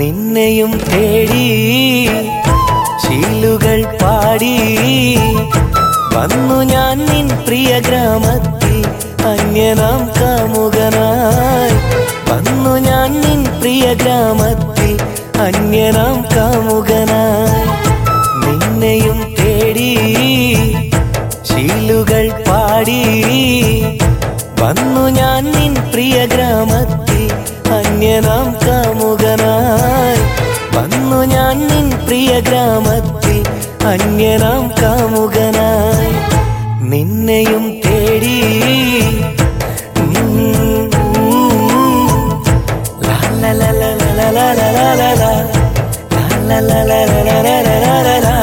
നിന്നെയും തേടി ശീലുകൾ പാടി വന്നു ഞാൻ നിൻ പ്രിയ ഗ്രാമത്തിൽ അന്യനാം കാമുകനായി വന്നു ഞാൻ നിൻ പ്രിയ ഗ്രാമത്തിൽ അന്യനാം കാമുകനായി നിന്നെയും തേടി ശീലുകൾ പാടി വന്നു ഞാൻ നിൻ പ്രിയ ഗ്രാമത്തിൽ അന്യനാം കാമുകനായി വന്നു ഞാൻ നിൻ പ്രിയ ഗ്രാമത്തിൽ അന്യനാം കാമുകനായി നിന്നെയും തേടി ഉം, ലാ ലാ ലാ ലാ ലാ ലാ ലാ ലാ ലാ ലാ. ലാ ലാ ലാ ലാ ലാ ലാ ലാ ലാ ലാ ലാ.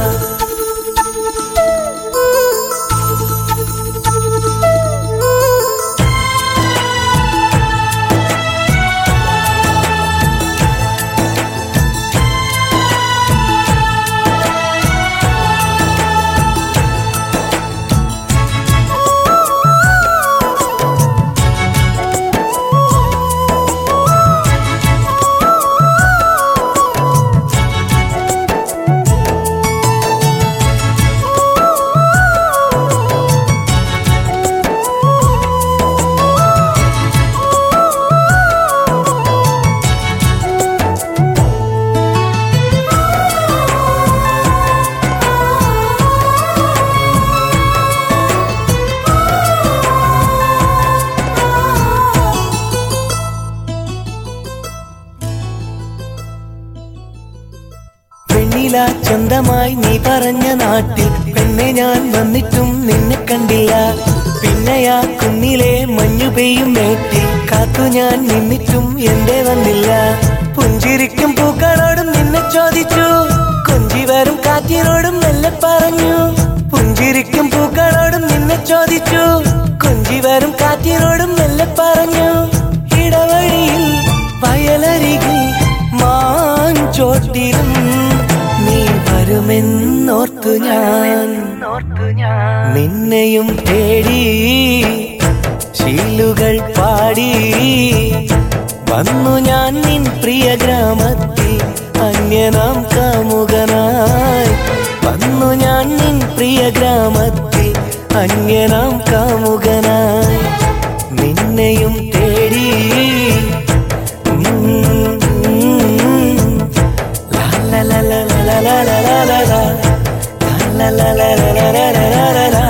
വെണ്ണില ചന്തമായി നീ പറഞ്ഞ നാട്ടിൽ പെണ്ണെ ഞാൻ വന്നിട്ടും നിന്നെ കണ്ടില്ല പിന്നെയാ കുന്നിലെ മഞ്ഞു പെയ്യും മേട്ടിൽ കാത്തു ഞാൻ നിന്നിട്ടും എന്റെ വന്നില്ല പുഞ്ചിരിക്കും പൂക്കളോടും നിന്നെ ചോദിച്ചു കൊഞ്ചി വരും കാറ്റിനോടും മെല്ലെ പറഞ്ഞു പുഞ്ചിരിക്കും പൂക്കളോടും നിന്നെ ചോദിച്ചു കൊഞ്ചി വരും കാറ്റിനോടും മെല്ലെ പറഞ്ഞു ഇടവഴിയിൽ വയലരികിൽ മാൻ ചോട്ടിലും നീ വരുമെന്നോർത്തു ഞാൻ നിന്നെയും തേടി ശീലുകൾ പാടി വന്നു ഞാൻ നിൻ പ്രിയ ഗ്രാമത്തിൽ അന്യനാം കാമുകനായി വന്നു ഞാൻ നിൻ പ്രിയ ഗ്രാമത്തിൽ അന്യനാം കാമുകനായി നിന്നെയും തേടി ഉം, ലാ ലാ ലാ ലാ ലാ ലാ ലാ ലാ ലാ ലാ. ലാ ലാ ലാ ലാ ലാ ലാ ലാ ലാ ലാ ലാ.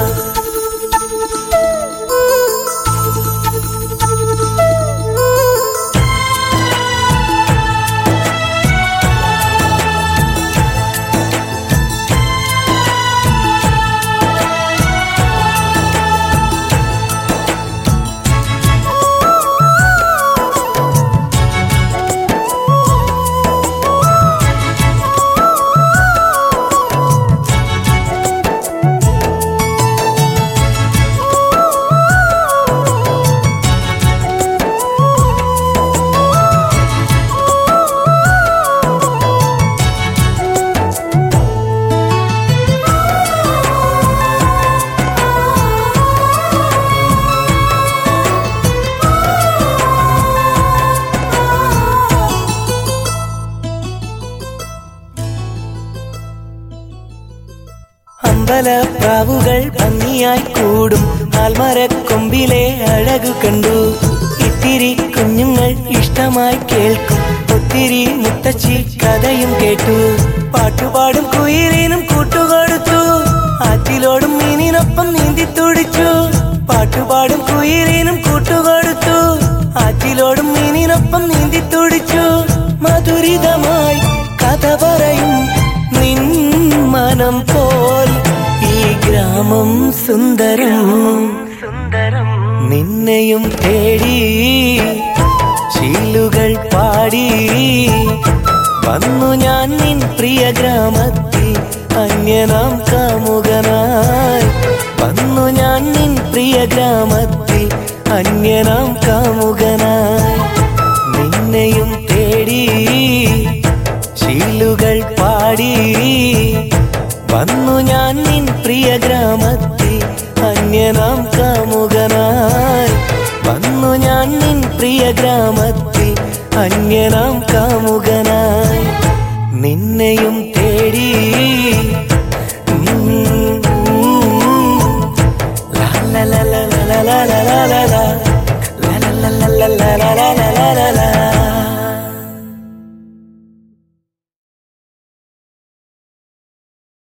അമ്പല പ്രാവുകൾ ഭംഗിയായി കൂടും ആൽമരക്കൊമ്പിലെ അഴകു കണ്ടു ഇത്തിരി കുഞ്ഞുങ്ങൾ ഇഷ്ടമായി കേൾക്കും ഒത്തിരി മുത്തച്ഛി കഥയും കേട്ടു പാട്ടുപാടും കുയിലിനും കൂട്ടുകൊടുത്തു ആറ്റിലോടും മീനിനൊപ്പം നീന്തി തുടിച്ചു പാട്ടുപാടും കുയിലിനും കൂട്ടുകൊടുത്തു ആറ്റിലോടും മീനിനൊപ്പം നീന്തി തുടിച്ചു മധുരിതമായി കഥ പറയും നിൻ മനം പോൽ ഈ ഗ്രാമം സുന്ദരം സുന്ദരം നിന്നെയും തേടി ശീലുകൾ പാടി വന്നു ഞാൻ നിൻ പ്രിയ ഗ്രാമത്തിൽ അന്യനാം കാമുകനായി വന്നു ഞാൻ നിൻ പ്രിയ ഗ്രാമത്തിൽ അന്യനാം കാമുകനായി നിന്നെയും തേടി ശീലുകൾ പാടി വന്നു ഞാൻ നിൻ പ്രിയ ഗ്രാമത്തിൽ അന്യനാം കാമുകനായി വന്നു ഞാൻ നിൻ പ്രിയ ഗ്രാമത്തിൽ അന്യനാം